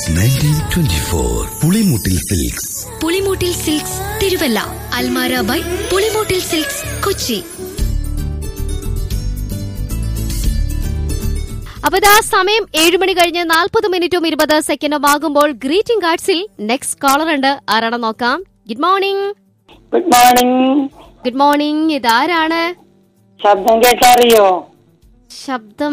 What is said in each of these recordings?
Nineteen twenty four Pulimoottil silks Pulimoottil silks Thiruvalla അൽമാര by Pulimoottil silks Kochi അപ്പൊ ഇതാ സമയം ഏഴ് മണി കഴിഞ്ഞ് നാൽപ്പത് മിനിറ്റും ഇരുപത് സെക്കൻഡും ആകുമ്പോൾ ഗ്രീറ്റിംഗ് കാർഡ്സിൽ നെക്സ്റ്റ് കോളർ ഉണ്ട് ആരാണ് നോക്കാം good morning good morning good morning ഇതാരാണ് ശബ്ദം കേട്ടറിയോ ശബ്ദം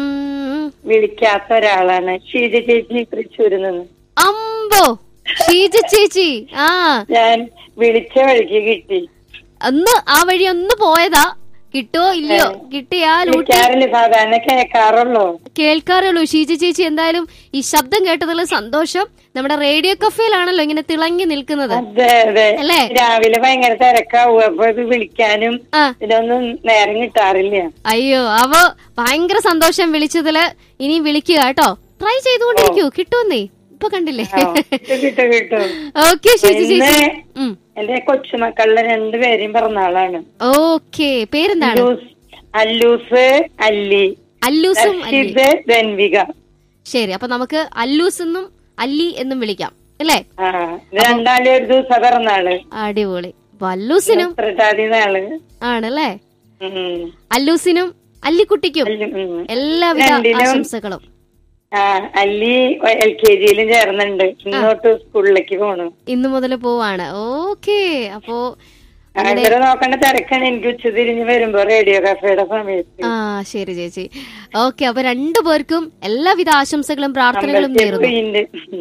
വിളിക്കാത്ത ഒരാളാണ് ഷീജ ചേച്ചി തൃശ്ശൂരിൽ നിന്ന് അമ്പോ ഷീജ ചേച്ചി ആ ഞാൻ വിളിച്ച വഴിക്ക് കിട്ടി ഒന്ന് ആ വഴി ഒന്ന് പോയതാ കിട്ടുവോ ഇല്ലയോ കിട്ടിയാൽ ഊട്ടി വിളിക്കാറില്ല സാധാരണ കേൾക്കാറുള്ളൂ കേൾക്കാറുള്ളൂ ഷീജ ചേച്ചി എന്തായാലും ഈ ശബ്ദം കേട്ടതിൽ സന്തോഷം നമ്മുടെ റേഡിയോ കഫേയിലാണല്ലോ ഇങ്ങനെ തിളങ്ങി നിൽക്കുന്നത് അതെ അതെ അല്ലേ? രാവിലെ ഭയങ്കര തിരക്കാവും അപ്പൊ ഇത് വിളിക്കാനും ആ. ഇതിനൊന്നും നേരം കിട്ടാറില്ല അയ്യോ അവ ഭയങ്കര സന്തോഷം വിളിച്ചതില് ഇനി വിളിക്കുക കേട്ടോ ട്രൈ ചെയ്തുകൊണ്ടിരിക്കൂ കിട്ടുമെന്നേ ഇപ്പൊ കണ്ടില്ലേ ആ, കിട്ടും കിട്ടും കിട്ടും ഓക്കെ ഷീജ ഇന്ന് ചേച്ചി ഉം. എന്റെ കൊച്ചുമക്കളുടെ രണ്ടുപേരെയും പിറന്നാളാണ് ഓക്കെ പേരെന്താണ് അല്ലൂസ് അല്ലൂസ് അല്ലി അല്ലൂസും അല്ലി ഹർഷിത് ധൻവിക ശരി അപ്പൊ നമുക്ക് അല്ലൂസ് എന്നും അല്ലി എന്നും വിളിക്കാം അല്ലേ ആ ഇത് രണ്ടാളും ഒരു ദിവസം പിറന്നാള് അടിപൊളി അപ്പൊ അല്ലൂസിനും ഉത്രട്ടാതി നാള് ആണല്ലേ ഉം. അല്ലൂസിനും അല്ലിക്കുട്ടിക്കും അല്ലു- ഉം. എല്ലാവിധ രണ്ടിനും ആശംസകളും ആ അല്ലി എൽ കെ ജിയിലും ചേർന്നുണ്ട് ഇന്നോട്ട് സ്കൂളിലേക്ക് പോണു ഇന്നു മുതൽ പോവാണ് ഓക്കെ അപ്പോ ആ, ഇവരെ നോക്കേണ്ട തിരക്കാണ് എനിക്ക് ഉച്ച തിരിഞ്ഞ് വരുമ്പോ റേഡിയോ കഫേയുടെ സമയത്ത് ആ ശരി ചേച്ചി ഓക്കെ അപ്പൊ രണ്ടുപേർക്കും എല്ലാവിധ ആശംസകളും പ്രാർത്ഥനകളും നേരുന്നു ഉണ്ട്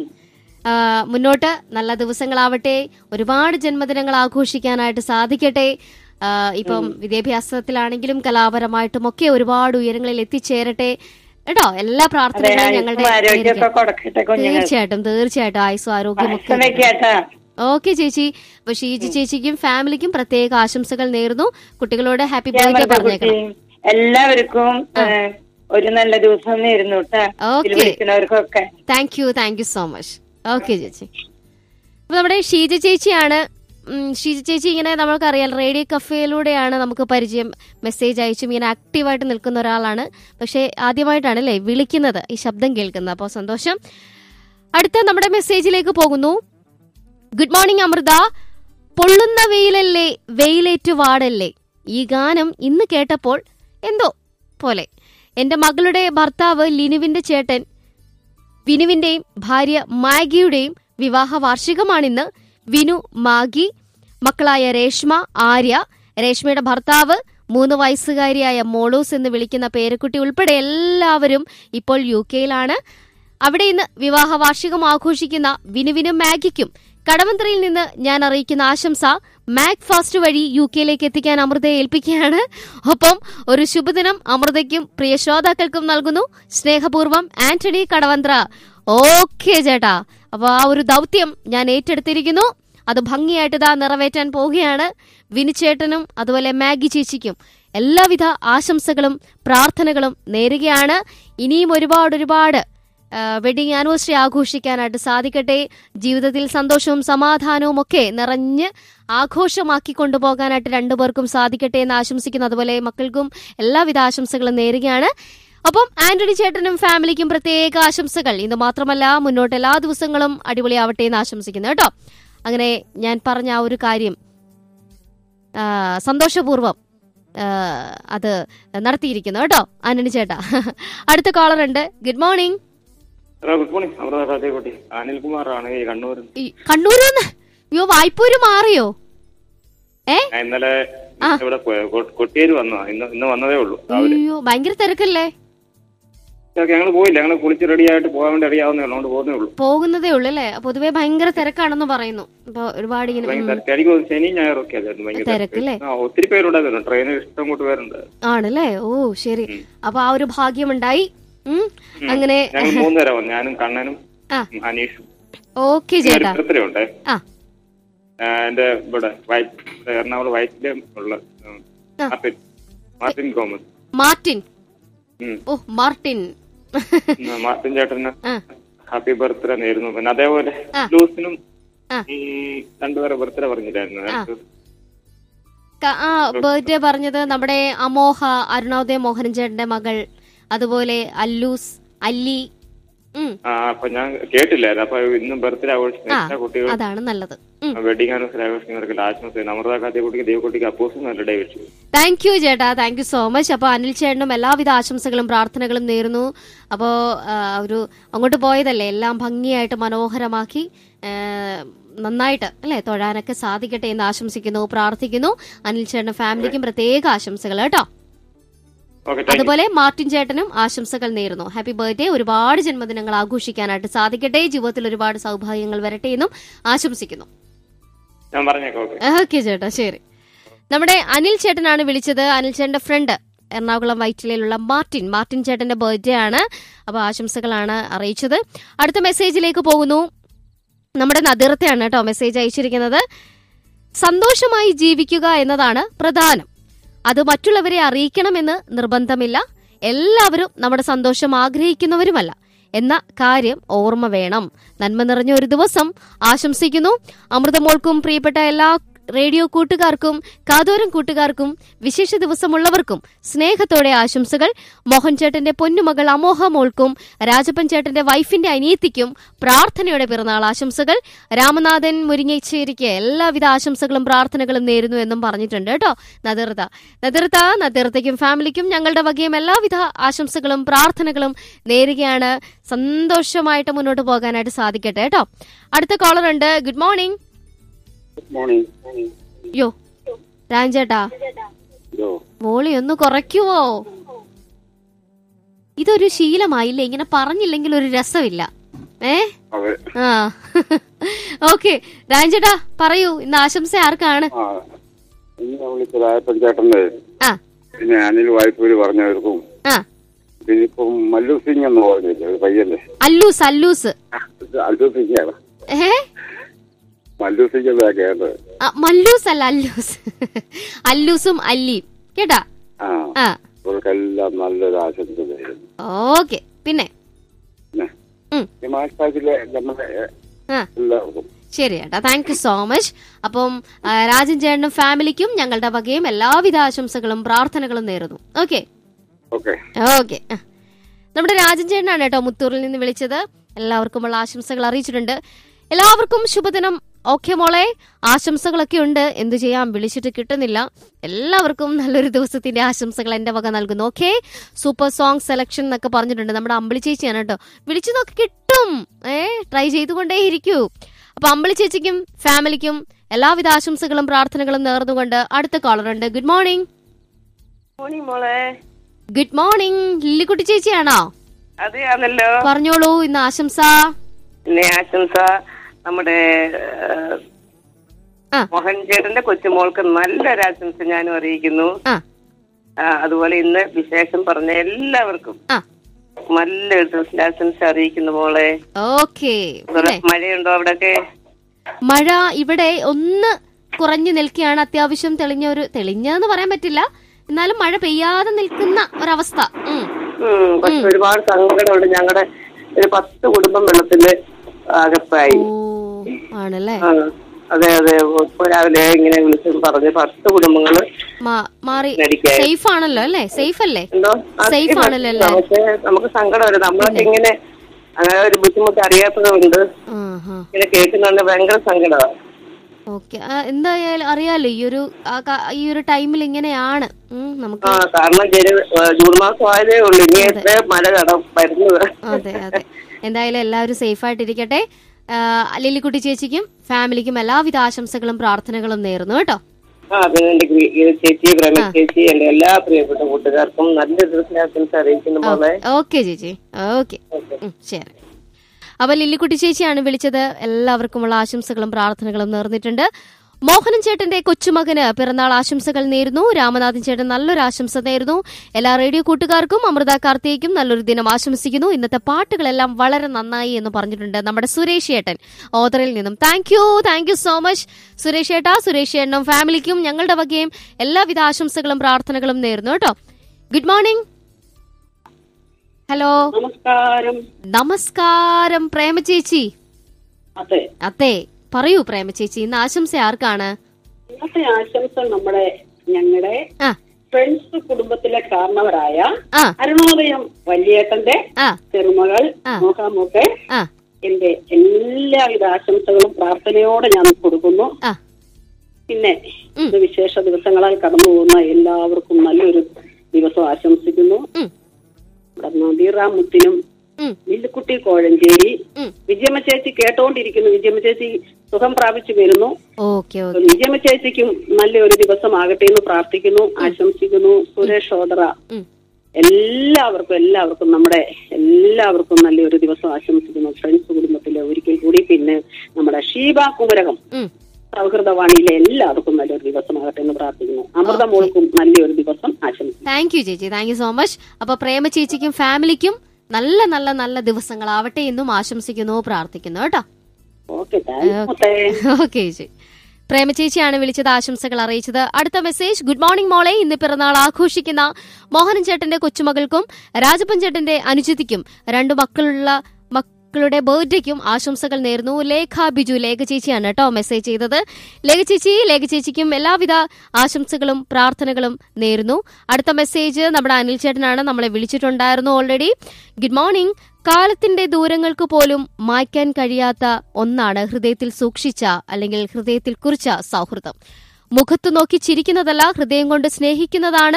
ആ, മുന്നോട്ട് നല്ല ദിവസങ്ങളാവട്ടെ ഒരുപാട് ജന്മദിനങ്ങൾ ആഘോഷിക്കാനായിട്ട് സാധിക്കട്ടെ ആ, ഇപ്പം വിദ്യാഭ്യാസത്തിലാണെങ്കിലും കലാപരമായിട്ടും ഒക്കെ ഒരുപാട് ഉയരങ്ങളിൽ എത്തിച്ചേരട്ടെ കേട്ടോ എല്ലാ പ്രാർത്ഥനകളും ഞങ്ങളുടെ ആരോഗ്യമൊക്കെ നേരിടുക. കൊടുക്കട്ടെ കുഞ്ഞുങ്ങൾ തീർച്ചയായിട്ടും തീർച്ചയായിട്ടും ആയുസ്സും ആരോഗ്യം ഒക്കെ വെക്കാട്ടാ ഓക്കെ ചേച്ചി അപ്പൊ ഷീജി ചേച്ചിക്കും ഫാമിലിക്കും പ്രത്യേക ആശംസകൾ നേരുന്നു കുട്ടികളോട് ഹാപ്പി ഞാൻ ബർത്ത്ഡേ പറഞ്ഞ പറഞ്ഞേക്കണം കുട്ടി എല്ലാവർക്കും ഏ, ഒരു നല്ല ദിവസം നേരുന്നു കേട്ടാ ഓക്കേ. ഇതിൽ വിളിക്കുന്നവർക്കൊക്കെ thank you thank you so much okay ചേച്ചി അപ്പൊ നമ്മുടെ ഷീജ ചേച്ചിയാണ് ഉം, ഷീജ ചേച്ചി ഇങ്ങനെ നമ്മൾക്കറിയാം റേഡിയോ കഫേയിലൂടെയാണ് നമുക്ക് പരിചയം മെസ്സേജ് അയച്ചും ഇങ്ങനെ ആക്റ്റീവായിട്ട് നിൽക്കുന്ന ഒരാളാണ് പക്ഷേ ആദ്യമായിട്ടാണ് അല്ലേ വിളിക്കുന്നത് ഈ ശബ്ദം കേൾക്കുന്നത് അപ്പോൾ സന്തോഷം അടുത്ത നമ്മുടെ മെസ്സേജിലേക്ക് പോകുന്നു ഗുഡ് മോർണിംഗ് അമൃത പൊള്ളുന്ന വെയിലല്ലേ വെയിലേറ്റു വാടല്ലേ ഈ ഗാനം ഇന്ന് കേട്ടപ്പോൾ എന്തോ പോലെ എന്റെ മകളുടെ ഭർത്താവ് ലിനുവിന്റെ ചേട്ടൻ വിനുവിന്റെയും ഭാര്യ മാഗിയുടെയും വിവാഹ വാർഷികമാണിന്ന് വിനു മാഗി മക്കളായ രേഷ്മ ആര്യ രേഷ്മയുടെ ഭർത്താവ് മൂന്ന് വയസ്സുകാരിയായ മോളൂസ് എന്ന് വിളിക്കുന്ന പേരക്കുട്ടി ഉൾപ്പെടെ എല്ലാവരും ഇപ്പോൾ യു കെയിലാണ് അവിടെ ഇന്ന് വിവാഹ വാർഷികം ആഘോഷിക്കുന്ന വിനുവിനും മാഗിക്കും കടവന്ത്രയിൽ നിന്ന് ഞാൻ അറിയിക്കുന്ന ആശംസ മാക് ഫാസ്റ്റ് വഴി യു കെയിലേക്ക് എത്തിക്കാൻ അമൃതയെ ഏൽപ്പിക്കുകയാണ് ഒപ്പം ഒരു ശുഭദിനം അമൃതയ്ക്കും പ്രിയ ശ്രോതാക്കൾക്കും നൽകുന്നു സ്നേഹപൂർവ്വം ആന്റണി കടവന്ത്ര ഓക്കെ ചേട്ടാ അപ്പൊ ആ ഒരു ദൗത്യം ഞാൻ ഏറ്റെടുത്തിരിക്കുന്നു അത് ഭംഗിയായിട്ട് ഇതാ നിറവേറ്റാൻ പോവുകയാണ് വിനുചേട്ടനും അതുപോലെ മാഗി ചേച്ചിക്കും എല്ലാവിധ ആശംസകളും പ്രാർത്ഥനകളും നേരുകയാണ് ഇനിയും ഒരുപാട് ഒരുപാട് വെഡിങ് ആനിവേഴ്സറി ആഘോഷിക്കാനായിട്ട് സാധിക്കട്ടെ ജീവിതത്തിൽ സന്തോഷവും സമാധാനവും ഒക്കെ നിറഞ്ഞ് ആഘോഷമാക്കി കൊണ്ടുപോകാനായിട്ട് രണ്ടുപേർക്കും സാധിക്കട്ടെ എന്ന് ആശംസിക്കുന്നു അതുപോലെ മക്കൾക്കും എല്ലാവിധ ആശംസകളും നേരുകയാണ് ഒപ്പം ആന്റണി ചേട്ടനും ഫാമിലിക്കും പ്രത്യേക ആശംസകൾ ഇന്ന് മാത്രമല്ല മുന്നോട്ട് എല്ലാ ദിവസങ്ങളും അടിപൊളിയാവട്ടെ എന്ന് ആശംസിക്കുന്നു കേട്ടോ അങ്ങനെ ഞാൻ പറഞ്ഞ ആ ഒരു കാര്യം ആ, സന്തോഷപൂർവ്വം ആ, അത് നടത്തിയിരിക്കുന്നു കേട്ടോ ആന്റണി ചേട്ടാ അടുത്ത കോളർ ഉണ്ട് good morning hello good morning Amrutha ഫാത്തേക്കുട്ടി അനിൽകുമാറാണ് ഈ കണ്ണൂർ ഈ കണ്ണൂരിന്ന് അയ്യോ വായ്പൂര് മാറിയോ ഏ ഞാൻ ഇന്നലെ ഇവിടെ കൊ- കൊ- കൊട്ടിയേര് വന്നു ഇന്ന് ഇന്ന് വന്നതേ ഉള്ളൂ രാവിലെ അയ്യോ ഭയങ്കര തിരക്കല്ലേ ഞങ്ങൾ പോയില്ല ഞങ്ങൾ കുളിച്ച് റെഡി ആയിട്ട് പോകാൻ വേണ്ടി റെഡി ആവുന്നേ ഉള്ളൂ അതുകൊണ്ട് പോകുന്നേ ഉള്ളൂ പോകുന്നതേ ഉള്ളൂ അല്ലേ പൊതുവെ ഭയങ്കര തിരക്കാണെന്ന് പറയുന്നു അപ്പൊ ഒരുപാട് ഇങ്ങനെ ഭയങ്കര ഉം, തിരക്ക്. എനിക്ക് തോന്നുന്നു ശനി ഞായറും ഒക്കെ ആയിരുന്നു ഭയങ്കര തിരക്ക് അല്ലേ? ആ ഒത്തിരി പേരുണ്ടായിരുന്നു ട്രെയിനിൽ ഇഷ്ടം കൂട്ട് പേരുണ്ട് ആണല്ലേ ഓ ശരി അപ്പൊ ആ ഒരു ഭാഗ്യമുണ്ടായി ഉം, അങ്ങനെ ഞങ്ങൾ മൂന്നുപേരാ വന്നു ഞാനും കണ്ണനും ആ. ഉം, അനീഷും ഓക്കെ ഒരു ചേട്ടാ ബർത്ത്ഡേ ഉണ്ട് ആ എന്റെ ഇവിടെ വൈറ്റ് ഇവിടെ എറണാകുളം വൈറ്റിലെ ഉള്ള ഉം, ആ. മാർട്ടിൻ മാർട്ടിൻ തോമസ് മാർട്ടിൻ ഉം. ഓ മാർട്ടിൻ ഉം, മാർട്ടിൻ ചേട്ടന് ആ ഹാപ്പി ബർത്ത്ഡേ നേരുന്നു പിന്നെ അതേപോലെ ആ. ലൂസിനും ആ. ഈ രണ്ടുപേരെ ബർത്ത്ഡേ പറഞ്ഞില്ലായിരുന്നു ആ. ക- ആ ബർത്ത്ഡേ പറഞ്ഞത് നമ്മുടെ അമോഹ അരുണോദയ മോഹനൻ ചേട്ടന്റെ മകൾ അതുപോലെ അല്ലൂസ് അല്ലി ഉം. ആ അപ്പൊ ഞാൻ കേട്ടില്ലായിരുന്നു അപ്പൊ ഇന്നും ബർത്ത്ഡേ ആ ആഘോഷിക്കുന്ന എല്ലാ കുട്ടികളും അതാണ് നല്ലത് ഉം. വെഡിങ് ആനിവേഴ്സറി ആഘോഷിക്കുന്നവർക്ക് ആശംസ അമൃത കാത്തിക്കുട്ടിക്ക് ദേവക്കുട്ടിക്ക് അപ്പോസും നല്ല ഡേ വെച്ചു താങ്ക് യു ചേട്ടാ താങ്ക് യു സോ മച്ച് അപ്പോൾ അനിൽ ചേട്ടനും എല്ലാവിധ ആശംസകളും പ്രാർത്ഥനകളും നേരുന്നു അപ്പോൾ ഒരു അങ്ങോട്ട് പോയതല്ലേ എല്ലാം ഭംഗിയായിട്ട് മനോഹരമാക്കി ആ, നന്നായിട്ട് അല്ലേ തൊഴാനൊക്കെ സാധിക്കട്ടെ എന്ന് ആശംസിക്കുന്നു പ്രാർത്ഥിക്കുന്നു അനിൽ ചേട്ടനും ഫാമിലിക്കും പ്രത്യേക ആശംസകൾ കേട്ടോ ഓക്കെ താങ്ക് യു അതുപോലെ മാർട്ടിൻ ചേട്ടനും ആശംസകൾ നേരുന്നു ഹാപ്പി ബർത്ത്ഡേ ഒരുപാട് ജന്മദിനങ്ങൾ ആഘോഷിക്കാനായിട്ട് സാധിക്കട്ടെ ജീവിതത്തിൽ ഒരുപാട് സൗഭാഗ്യങ്ങൾ വരട്ടെ എന്നും ആശംസിക്കുന്നു ഞാൻ പറഞ്ഞേക്കാം ഓക്കെ ഓക്കെ ചേട്ടാ ശരി നമ്മുടെ അനിൽ ചേട്ടനാണ് വിളിച്ചത് അനിൽ ചേട്ടന്റെ ഫ്രണ്ട് എറണാകുളം വൈറ്റിലയിലുള്ള മാർട്ടിൻ മാർട്ടിൻ ചേട്ടന്റെ ബർത്ത്ഡേ ആണ് അപ്പൊ ആശംസകളാണ് അറിയിച്ചത് അടുത്ത മെസ്സേജിലേക്ക് പോകുന്നു നമ്മുടെ നദിറത്തെയാണ് കേട്ടോ മെസ്സേജ് അയച്ചിരിക്കുന്നത് സന്തോഷമായി ജീവിക്കുക എന്നതാണ് പ്രധാനം അത് മറ്റുള്ളവരെ അറിയിക്കണമെന്ന് നിർബന്ധമില്ല എല്ലാവരും നമ്മുടെ സന്തോഷം ആഗ്രഹിക്കുന്നവരുമല്ല എന്ന കാര്യം ഓർമ്മ വേണം നന്മ നിറഞ്ഞ ഒരു ദിവസം ആശംസിക്കുന്നു അമൃതമോൾക്കും പ്രിയപ്പെട്ട എല്ലാ റേഡിയോ കൂട്ടുകാർക്കും കാതോരം കൂട്ടുകാർക്കും വിശേഷ ദിവസമുള്ളവർക്കും സ്നേഹത്തോടെ ആശംസകൾ മോഹൻ ചേട്ടന്റെ പൊന്നുമകൾ അമോഹ മോൾക്കും രാജപ്പൻ ചേട്ടന്റെ വൈഫിന്റെ അനിയത്തിക്കും പ്രാർത്ഥനയോടെ പിറന്നാൾ ആശംസകൾ രാമനാഥൻ മുരിങ്ങേച്ചേരിക്ക് എല്ലാവിധ ആശംസകളും പ്രാർത്ഥനകളും നേരുന്നു എന്നും പറഞ്ഞിട്ടുണ്ട് കേട്ടോ നദിർത്ത നദിർത്ത നദിർത്തയ്ക്കും ഫാമിലിക്കും ഞങ്ങളുടെ വകയും എല്ലാവിധ ആശംസകളും പ്രാർത്ഥനകളും നേരുകയാണ് സന്തോഷമായിട്ട് മുന്നോട്ട് പോകാനായിട്ട് സാധിക്കട്ടെ കേട്ടോ അടുത്ത കോളർ ഉണ്ട് ഗുഡ് മോർണിംഗ് മോർണിംഗ് യോ രാജേട്ടാ മോളി ഒന്ന് കുറയ്ക്കുവോ ഇതൊരു ശീലമായില്ലേ ഇങ്ങനെ പറഞ്ഞില്ലെങ്കിൽ ഒരു രസമില്ല ഏ അതെ ആ ഓക്കെ രാജേട്ടാ പറയൂ ഇന്ന് ആശംസ ആർക്കാണ് ആ ഇന്ന് വിളിച്ചത് ആയപ്പൻ ചേട്ടന്റെ ആ പിന്നെ അനിൽ വായ്പൂര് പറഞ്ഞവർക്കും ആ പിന്നെ ഇപ്പം മല്ലു സിംഗ് എന്ന് പറഞ്ഞില്ലേ ഒരു പയ്യല്ലേ അല്ലൂസ് അല്ലൂസ് ഇത് അല്ലു സിംഗ് ആണ് ഏ മല്ലു സിംഗ് എന്നാ കേട്ടത് ആ, മല്ലൂസ് അല്ല അല്ലൂസ് അല്ലൂസും അല്ലിയും കേട്ടാ ആ ആ അവർക്കെല്ലാം നല്ലൊരു ആശംസ തരുന്നു ഓക്കെ പിന്നെ പിന്നെ ഉം. ഈ മാഷ്ടാക്കിലെ നമ്മുടെ ആ എല്ലാവർക്കും ശരി ചേട്ടാ താങ്ക് യു സോ മച്ച് അപ്പം ആ, രാജൻ ചേട്ടനും ഫാമിലിക്കും ഞങ്ങളുടെ വകയും എല്ലാവിധ ആശംസകളും പ്രാർത്ഥനകളും നേരുന്നു ഓക്കെ ഓക്കെ ഓക്കെ നമ്മുടെ രാജൻ ചേട്ടനാണ് കേട്ടോ മുത്തൂറിൽ നിന്ന് വിളിച്ചത് എല്ലാവർക്കുമുള്ള ആശംസകൾ അറിയിച്ചിട്ടുണ്ട് എല്ലാവർക്കും ശുഭദിനം ഓക്കെ മോളെ ആശംസകളൊക്കെ ഉണ്ട് എന്തു ചെയ്യാം വിളിച്ചിട്ട് കിട്ടുന്നില്ല എല്ലാവർക്കും നല്ലൊരു ദിവസത്തിന്റെ ആശംസകൾ എന്റെ വക നൽകുന്നു ഓക്കെ സൂപ്പർ സോങ് സെലക്ഷൻ എന്നൊക്കെ പറഞ്ഞിട്ടുണ്ട് നമ്മുടെ അമ്പിളി ചേച്ചിയാണ് കേട്ടോ വിളിച്ചു നോക്കി കിട്ടും ഏ ട്രൈ ചെയ്തുകൊണ്ടേ ഇരിക്കൂ അപ്പൊ അമ്പിളി ചേച്ചിക്കും ഫാമിലിക്കും എല്ലാവിധ ആശംസകളും പ്രാർത്ഥനകളും നേർന്നുകൊണ്ട് അടുത്ത കോളർ ഉണ്ട് ഗുഡ് മോർണിംഗ് മോർണിംഗ് മോളെ ഗുഡ് മോർണിംഗ് ലില്ലിക്കുട്ടി ചേച്ചിയാണോ അതെയാണല്ലോ പറഞ്ഞോളൂ ഇന്ന് ആശംസ പിന്നെ ആശംസ നമ്മുടെ ഏഹ്, ആ. മോഹൻ ചേട്ടന്റെ കൊച്ചുമോൾക്ക് നല്ലൊരു ആശംസ ഞാനും അറിയിക്കുന്നു ആ ആ, അതുപോലെ ഇന്ന് വിശേഷം പറഞ്ഞ എല്ലാവർക്കും ആ നല്ലൊരു ദിവസത്തിന്റെ ആശംസ അറിയിക്കുന്നു മോളെ ഓക്കെ പിന്നെ മഴയുണ്ടോ അവിടൊക്കെ മഴ ഇവിടെ ഒന്ന് കുറഞ്ഞു നിൽക്കുകയാണ് അത്യാവശ്യം തെളിഞ്ഞ ഒരു തെളിഞ്ഞെന്ന് പറയാൻ പറ്റില്ല എന്നാലും മഴ പെയ്യാതെ നിൽക്കുന്ന ഒരവസ്ഥ ഉം. ഉം, പക്ഷെ ഒരുപാട് സങ്കടമുണ്ട് ഞങ്ങളുടെ ഒരു പത്ത് കുടുംബം വെള്ളത്തിന്റെ അകത്തായി ഓ ആണല്ലേ ആ, അതെ അതെ ഇപ്പൊ രാവിലെ ഇങ്ങനെ വിളിച്ചു പറഞ്ഞ് പത്ത് കുടുംബങ്ങള് മാ- മാറി മേടിക്കായി. സേഫ് ആണല്ലോ അല്ലേ സേഫ് അല്ലേ എന്തോ ആ, Safe ആണല്ലോ അല്ലേ? നമുക്ക് നമുക്ക് സങ്കടമില്ല നമ്മളൊക്കെ ഇങ്ങനെ അങ്ങനെ ഒരു ബുദ്ധിമുട്ട് അറിയാത്തതുകൊണ്ട് ഇങ്ങനെ കേൾക്കുന്നുണ്ട് ഭയങ്കര സങ്കടമാണ് ഓക്കെ എന്തായാലും അറിയാലോ ഈ ഒരു ആ ക- ഈ ഒരു ടൈമിൽ ഇങ്ങനെയാണ് ഉം, നമുക്ക് ആ കാരണം ജന ജൂൺ മാസം ആയതേ ഉള്ളൂ ഇനി എത്ര മഴ കടം വരുന്നത് അതെ അതെ എന്തായാലും എല്ലാവരും സേഫ് ആയിട്ടിരിക്കട്ടെ ആ, ലില്ലിക്കുട്ടി ചേച്ചിക്കും ഫാമിലിക്കും എല്ലാവിധ ആശംസകളും പ്രാർത്ഥനകളും നേരുന്നു കേട്ടോ ആ പിന്നെ എന്റെ ഗ്രീ- ഈ ചേച്ചി പ്രേമ ചേച്ചി എന്റെ എല്ലാ പ്രിയപ്പെട്ട കൂട്ടുകാർക്കും നല്ല ദിവസം ആശംസ അറിയിക്കുന്ന പോലെ ഓക്കെ ചേച്ചി ഓക്കെ ശരി അപ്പൊ ലില്ലിക്കുട്ടി ചേച്ചിയാണ് വിളിച്ചത് എല്ലാവർക്കുമുള്ള ആശംസകളും പ്രാർത്ഥനകളും നേർന്നിട്ടുണ്ട് മോഹനൻ ചേട്ടന്റെ കൊച്ചുമകന് പിറന്നാൾ ആശംസകൾ നേരുന്നു രാമനാഥൻ ചേട്ടൻ നല്ലൊരു ആശംസ നേരുന്നു എല്ലാ റേഡിയോ കൂട്ടുകാർക്കും അമൃത കാർത്തികയ്ക്കും നല്ലൊരു ദിനം ആശംസിക്കുന്നു ഇന്നത്തെ പാട്ടുകളെല്ലാം വളരെ നന്നായി എന്ന് പറഞ്ഞിട്ടുണ്ട് നമ്മുടെ സുരേഷ് ചേട്ടൻ ഓതറിൽ നിന്നും thank you thank you so much Suresh ചേട്ടാ സുരേഷ് ചേട്ടനും ഫാമിലിക്കും ഞങ്ങളുടെ വകയും എല്ലാവിധ ആശംസകളും പ്രാർത്ഥനകളും നേരുന്നു കേട്ടോ ഗുഡ് മോർണിംഗ് ഹലോ നമസ്കാരം നമസ്കാരം പ്രേമ ചേച്ചി അതെ അതെ പറയൂ പ്രേമ ചേച്ചി ഇന്ന് ആശംസ ആർക്കാണ് ഇന്നത്തെ ആശംസ നമ്മുടെ ഞങ്ങളുടെ ആ ഫ്രണ്ട്സ് കുടുംബത്തിലെ കാരണവരായ ആ അരുണോദയം വലിയേട്ടന്റെ ആ ചെറുമകൾ ആ. നോക്കാമൊക്കെ ആ എന്റെ എല്ലാവിധ ആശംസകളും പ്രാർത്ഥനയോടെ ഞാൻ കൊടുക്കുന്നു ആ പിന്നെ ഉം. ഇത് വിശേഷ ദിവസങ്ങളാൽ കടന്നു പോകുന്ന എല്ലാവർക്കും നല്ലൊരു ദിവസം ആശംസിക്കുന്നു ഉം. നമ്മുടെ നദീറാം മുത്തിനും ഉം വില്ലുക്കുട്ടി കോഴഞ്ചേരി ഉം വിജയമ്മ ചേച്ചി കേട്ടോണ്ടിരിക്കുന്നു വിജയമ്മ ചേച്ചി സുഖം പ്രാപിച്ചു വരുന്നു ഓക്കെ ഓക്കെ വിജയമ്മ ചേച്ചിക്കും നല്ലൊരു ദിവസമാകട്ടെ എന്ന് പ്രാർത്ഥിക്കുന്നു ആശംസിക്കുന്നു സുരേഷ് ഓദറ ഉം എല്ലാവർക്കും എല്ലാവർക്കും നമ്മുടെ എല്ലാവർക്കും നല്ലൊരു ദിവസം ആശംസിക്കുന്നു ഫ്രണ്ട്സ് കുടുംബത്തിലെ ഒരിക്കൽ കൂടി പിന്നെ നമ്മുടെ ഷീബ കുമരകം ഉം സൗഹൃദവാണിയിലെ എല്ലാവർക്കും നല്ലൊരു ദിവസമാകട്ടെ എന്ന് പ്രാർത്ഥിക്കുന്നു അമൃത മോൾക്കും നല്ലൊരു ദിവസം ആശംസിക്കുന്നു താങ്ക് യു ചേച്ചി താങ്ക് യു സോ മച്ച് അപ്പൊ പ്രേമ ചേച്ചിക്കും ഫാമിലിക്കും നല്ല നല്ല നല്ല ദിവസങ്ങളാവട്ടെ എന്നും ആശംസിക്കുന്നു പ്രാർത്ഥിക്കുന്നു കേട്ടോ ഓക്കെ താങ്ക് ഓക്കെ ചേച്ചി പ്രേമ ചേച്ചിയാണ് വിളിച്ചത് ആശംസകൾ അറിയിച്ചത് അടുത്ത മെസ്സേജ് ഗുഡ് മോർണിംഗ് മോളെ ഇന്ന് പിറന്നാൾ ആഘോഷിക്കുന്ന മോഹനൻ ചേട്ടന്റെ കൊച്ചുമകൾക്കും രാജപ്പൻ ചേട്ടന്റെ അനുജതിക്കും രണ്ടു മക്കളുള്ള മക്കളുടെ ബർത്ത്ഡേക്കും ആശംസകൾ നേർന്നു ലേഖ ബിജു ലേഖ ചേച്ചിയാണ് കേട്ടോ മെസ്സേജ് ചെയ്തത് ലേഖ ചേച്ചി ലേഖ ചേച്ചിക്കും എല്ലാവിധ ആശംസകളും പ്രാർത്ഥനകളും നേരുന്നു അടുത്ത മെസ്സേജ് നമ്മുടെ അനിൽ ചേട്ടനാണ് നമ്മളെ വിളിച്ചിട്ടുണ്ടായിരുന്നു ഓൾറെഡി ഗുഡ് മോർണിംഗ് കാലത്തിന്റെ ദൂരങ്ങൾക്ക് പോലും മായ്ക്കാൻ കഴിയാത്ത ഒന്നാണ് ഹൃദയത്തിൽ സൂക്ഷിച്ച അല്ലെങ്കിൽ ഹൃദയത്തിൽ കുറിച്ച സൗഹൃദം മുഖത്തു നോക്കി ചിരിക്കുന്നതല്ല ഹൃദയം കൊണ്ട് സ്നേഹിക്കുന്നതാണ്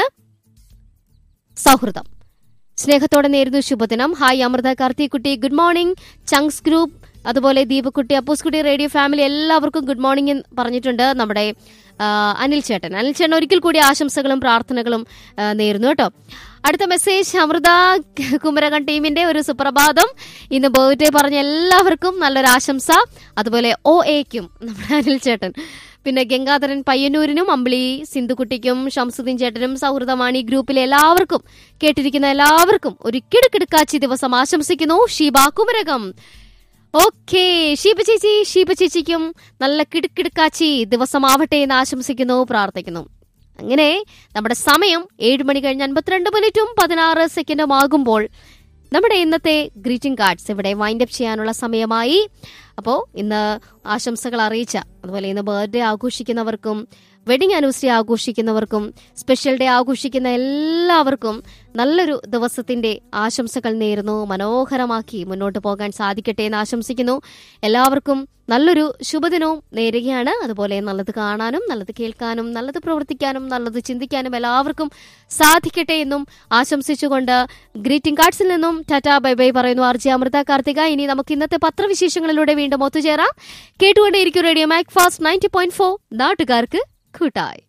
സൗഹൃദം സ്നേഹത്തോടെ നേരുന്നു ശുഭദിനം ഹായ് അമൃത കാർത്തിക്കുട്ടി ഗുഡ് മോർണിംഗ് ചങ്സ് ഗ്രൂപ്പ് അതുപോലെ ദീപക്കുട്ടി അപ്പൂസ്കുട്ടി റേഡിയോ ഫാമിലി എല്ലാവർക്കും ഗുഡ് മോർണിംഗ് എന്ന് പറഞ്ഞിട്ടുണ്ട് നമ്മുടെ ആ, അനിൽ ചേട്ടൻ അനിൽ ചേട്ടൻ ഒരിക്കൽ കൂടി ആശംസകളും പ്രാർത്ഥനകളും ആ, നേരുന്നു കേട്ടോ അടുത്ത മെസ്സേജ് അമൃത കുമരകം ടീമിന്റെ ഒരു സുപ്രഭാതം ഇന്ന് ബർത്ത്ഡേ പറഞ്ഞ എല്ലാവർക്കും നല്ലൊരു ആശംസ അതുപോലെ ഒ എക്കും നമ്മുടെ അനിൽ ചേട്ടൻ പിന്നെ ഗംഗാധരൻ പയ്യന്നൂരിനും അമ്പിളി സിന്ധുക്കുട്ടിക്കും ഷംസുദ്ദീൻ ചേട്ടനും സൗഹൃദമാണി ഗ്രൂപ്പിലെ എല്ലാവർക്കും കേട്ടിരിക്കുന്ന എല്ലാവർക്കും ഒരു കിടുക്കിടുക്കാച്ചി ദിവസം ആശംസിക്കുന്നു ഷീബ കുമരകം ഓക്കെ ഷീബ ചേച്ചി ഷീബ ചേച്ചിക്കും നല്ല കിടുക്കിടുക്കാച്ചി ദിവസമാവട്ടെ എന്ന് ആശംസിക്കുന്നു പ്രാർത്ഥിക്കുന്നു അങ്ങനെ നമ്മുടെ സമയം ഏഴ് മണി കഴിഞ്ഞ് അൻപത്തിരണ്ട് മിനിറ്റും പതിനാറ് സെക്കൻഡും ആകുമ്പോൾ നമ്മുടെ ഇന്നത്തെ ഗ്രീറ്റിംഗ് കാർഡ്സ് ഇവിടെ വൈൻഡ് അപ്പ് ചെയ്യാനുള്ള സമയമായി അപ്പോൾ ഇന്ന് ആശംസകൾ അറിയിച്ച അതുപോലെ ഇന്ന് ബർത്ത്ഡേ ആഘോഷിക്കുന്നവർക്കും വെഡിങ് ആനിവേഴ്സറി ആഘോഷിക്കുന്നവർക്കും സ്പെഷ്യൽ ഡേ ആഘോഷിക്കുന്ന എല്ലാവർക്കും നല്ലൊരു ദിവസത്തിന്റെ ആശംസകൾ നേരുന്നു മനോഹരമാക്കി മുന്നോട്ട് പോകാൻ സാധിക്കട്ടെ എന്ന് ആശംസിക്കുന്നു എല്ലാവർക്കും നല്ലൊരു ശുഭദിനവും നേരുകയാണ് അതുപോലെ നല്ലത് കാണാനും നല്ലത് കേൾക്കാനും നല്ലത് പ്രവർത്തിക്കാനും നല്ലത് ചിന്തിക്കാനും എല്ലാവർക്കും സാധിക്കട്ടെ എന്നും ആശംസിച്ചുകൊണ്ട് ഗ്രീറ്റിംഗ് കാർഡ്സിൽ നിന്നും ടാറ്റ ബൈ ബൈ പറയുന്നു ആർ ജെ അമൃത കാർത്തിക ഇനി നമുക്ക് ഇന്നത്തെ പത്രവിശേഷങ്ങളിലൂടെ വീണ്ടും ഒത്തുചേരാം കേട്ടുകൊണ്ടേയിരിക്കും radio Macfast ninety point four നാട്ടുകാർക്ക് കൂട്ടായി